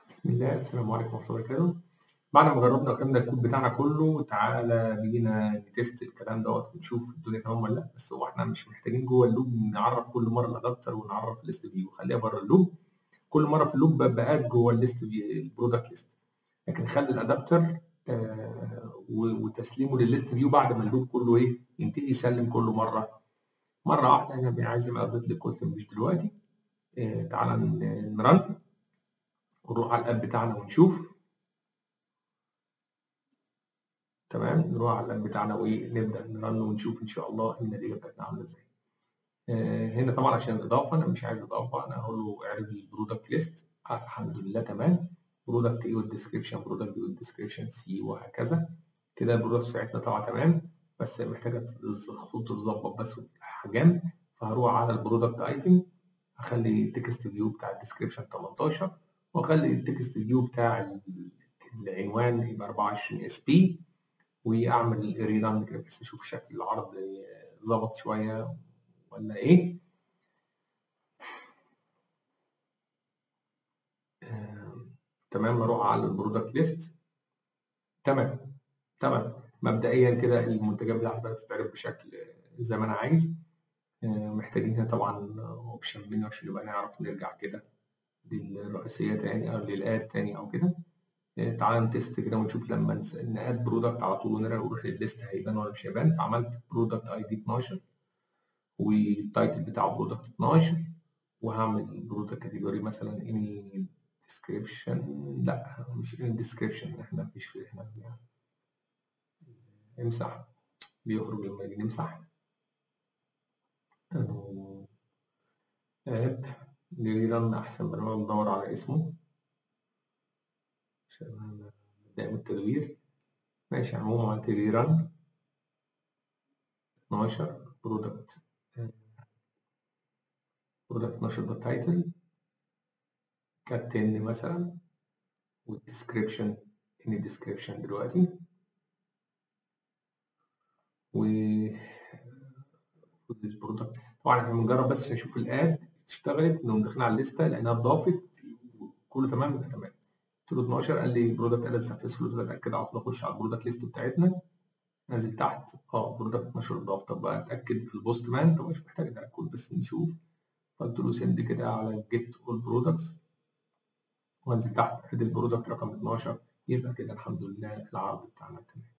بسم الله السلام عليكم ورحمة الله وبركاته بعد ما جربنا وكتبنا الكود بتاعنا كله تعالى بينا نتست الكلام دوت ونشوف الدنيا تمام ولا لا بس هو احنا مش محتاجين جوه اللوب نعرف كل مرة الادابتر ونعرف الليست فيو خليها بره اللوب كل مرة في اللوب بقاد جوه الليست البرودكت ليست لكن خلي الادابتر آه وتسليمه للليست فيو بعد ما اللوب كله ايه ينتهي يسلم كله مرة مرة واحدة انا عايز ابديت للكود مش دلوقتي آه تعالى نرن ونروح على الاب بتاعنا ونشوف تمام نروح على الاب بتاعنا وايه نبدا نرن ونشوف ان شاء الله النتيجه بتاعتنا عامله ازاي آه هنا طبعا عشان الاضافه انا مش عايز اضافه انا هقول له اعرض لي البرودكت ليست الحمد لله تمام برودكت ايه والديسكربشن برودكت ايه والديسكربشن سي وهكذا كده البرودكت بتاعتنا طبعا تمام بس محتاجه الخطوط تتظبط بس والاحجام فهروح على البرودكت ايتم اخلي التكست فيو بتاع الديسكربشن 18 واخلي التكست فيو بتاع العنوان يبقى 24 اس بي واعمل ريدان كده بحيث اشوف شكل العرض ظبط شويه ولا ايه آه، تمام اروح على البرودكت ليست تمام تمام مبدئيا كده المنتجات بتاعتي بدات تتعرض بشكل زي ما انا عايز آه، محتاجين هنا طبعا اوبشن منه عشان نبقى نعرف نرجع كده للرئيسيه تاني او للاد تاني او كده تعالى نتست كده ونشوف لما ناد برودكت على طول ونروح للليست هيبان ولا مش هيبان فعملت برودكت اي دي 12 والتايتل بتاعه برودكت 12 وهعمل برودكت كاتيجوري مثلا اني ديسكريبشن لا مش اني ديسكريبشن احنا مفيش في احنا يعني امسح بيخرج لما يجي نمسح اد ريران احسن برنامج ندور على اسمه عشان دائم التدوير ماشي عموما عملت ريران 12 برودكت برودكت 12 ده تايتل كات 10 مثلا والديسكريبشن اني ديسكريبشن دلوقتي و برودكت طبعا احنا بنجرب بس نشوف الاد اشتغلت نقوم داخلين على الليسته لانها اتضافت كله تمام يبقى تمام قلت له 12 قال لي برودكت اد سكسسفول قلت له اتاكد على طول اخش على البرودكت ليست بتاعتنا انزل تحت اه برودكت 12 اتضاف طب بقى اتاكد في البوست مان طب مش محتاج اتاكد بس نشوف قلت له سند كده على جيت اول برودكتس وانزل تحت ادي البرودكت رقم 12 يبقى كده الحمد لله العرض بتاعنا تمام